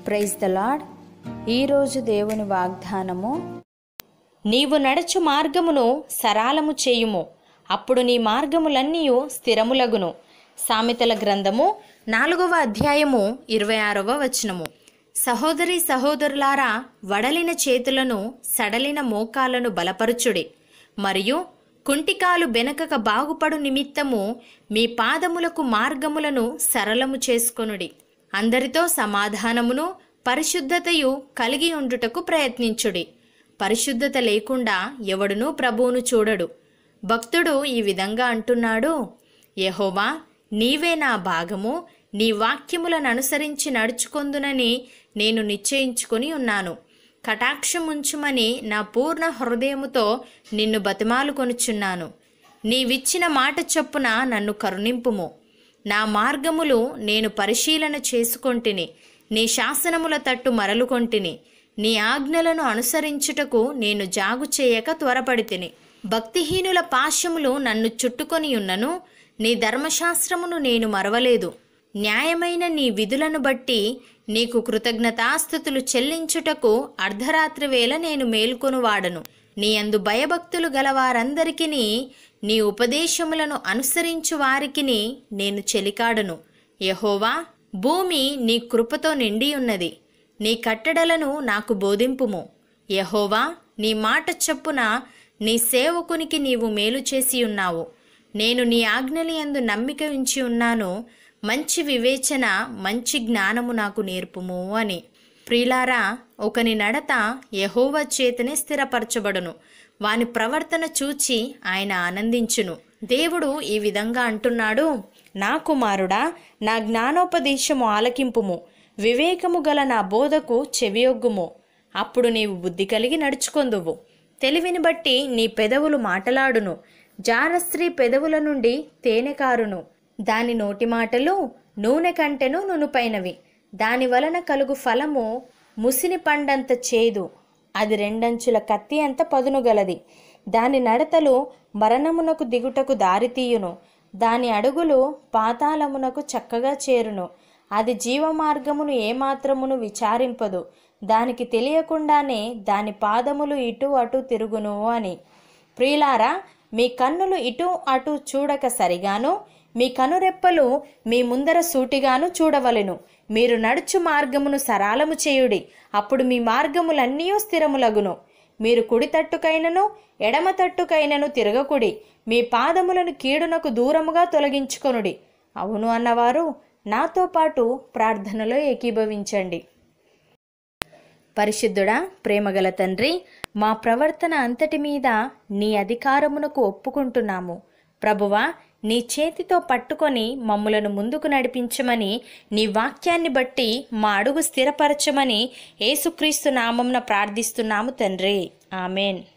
praise the lord ఈరోజు దేవుని వాగ్దానము నీవు నడచు మార్గమును సరాలము చేయుము అప్పుడు నీ మార్గములన్నీ స్థిరములగును సామెతల గ్రంథము నాలుగవ అధ్యాయము ఇరవై ఆరవ వచనము సహోదరి సహోదరులారా వడలిన చేతులను సడలిన మోకాలను బలపరుచుడి మరియు కుంటికాలు బెనకక బాగుపడు నిమిత్తము మీ పాదములకు మార్గములను సరళము చేసుకొనుడి అందరితో సమాధానమును పరిశుద్ధతయు కలిగి ఉండుటకు ప్రయత్నించుడి పరిశుద్ధత లేకుండా ఎవడునూ ప్రభువును చూడడు భక్తుడు ఈ విధంగా అంటున్నాడు యెహోవా నీవే నా భాగము నీ వాక్యములను అనుసరించి నడుచుకొందునని నేను నిశ్చయించుకొని ఉన్నాను కటాక్షముంచుమని నా పూర్ణ హృదయముతో నిన్ను బతిమాలు కొనుచున్నాను నీవిచ్చిన మాట చొప్పున నన్ను కరుణింపుము నా మార్గములు నేను పరిశీలన చేసుకొంటిని నీ శాసనముల తట్టు మరలుకొంటిని నీ ఆజ్ఞలను అనుసరించుటకు నేను జాగు చేయక త్వరపడితిని భక్తిహీనుల పాశములు నన్ను చుట్టుకొని ఉన్నను నీ ధర్మశాస్త్రమును నేను మరవలేదు న్యాయమైన నీ విధులను బట్టి నీకు కృతజ్ఞతాస్థుతులు చెల్లించుటకు అర్ధరాత్రి వేళ నేను మేల్కొను వాడను నీ అందు భయభక్తులు గలవారందరికీ నీ ఉపదేశములను అనుసరించు వారికిని నేను చెలికాడను యహోవా భూమి నీ కృపతో నిండి ఉన్నది నీ కట్టడలను నాకు బోధింపుము యహోవా నీ మాట చొప్పున నీ సేవకునికి నీవు మేలు చేసి ఉన్నావు నేను నీ ఆజ్ఞలి యందు నమ్మిక ఉంచి ఉన్నాను మంచి వివేచన మంచి జ్ఞానము నాకు నేర్పుము అని ప్రియులారా ఒకని నడత యహోవ చేతనే స్థిరపరచబడును వాని ప్రవర్తన చూచి ఆయన ఆనందించును దేవుడు ఈ విధంగా అంటున్నాడు నా కుమారుడా నా జ్ఞానోపదేశము ఆలకింపుము వివేకము గల నా బోధకు చెవియొగ్గుము అప్పుడు నీవు బుద్ధి కలిగి నడుచుకొందువు తెలివిని బట్టి నీ పెదవులు మాటలాడును జారస్త్రీ పెదవుల నుండి తేనె కారును దాని నోటి మాటలు నూనె కంటెను నునుపైనవి దాని వలన కలుగు ఫలము ముసిని పండంత చేదు అది రెండంచుల కత్తి అంత పదును గలది దాని నడతలు మరణమునకు దిగుటకు దారితీయును దాని అడుగులు పాతాళమునకు చక్కగా చేరును అది జీవమార్గమును ఏమాత్రమును విచారింపదు దానికి తెలియకుండానే దాని పాదములు ఇటు అటు తిరుగును అని ప్రియులారా మీ కన్నులు ఇటు అటు చూడక సరిగాను మీ కనురెప్పలు మీ ముందర సూటిగాను చూడవలెను మీరు నడుచు మార్గమును సరాలము చేయుడి అప్పుడు మీ మార్గములన్నీ స్థిరములగును మీరు కుడి తట్టుకైనను ఎడమ తట్టుకైనను తిరగకుడి మీ పాదములను కీడునకు దూరముగా తొలగించుకొనుడి అవును అన్నవారు నాతో పాటు ప్రార్థనలో ఏకీభవించండి పరిశుద్ధుడా ప్రేమగల తండ్రి మా ప్రవర్తన అంతటి మీద నీ అధికారమునకు ఒప్పుకుంటున్నాము ప్రభువా నీ చేతితో పట్టుకొని మమ్ములను ముందుకు నడిపించమని నీ వాక్యాన్ని బట్టి మా అడుగు స్థిరపరచమని యేసుక్రీస్తు నామంన ప్రార్థిస్తున్నాము తండ్రి ఆమెన్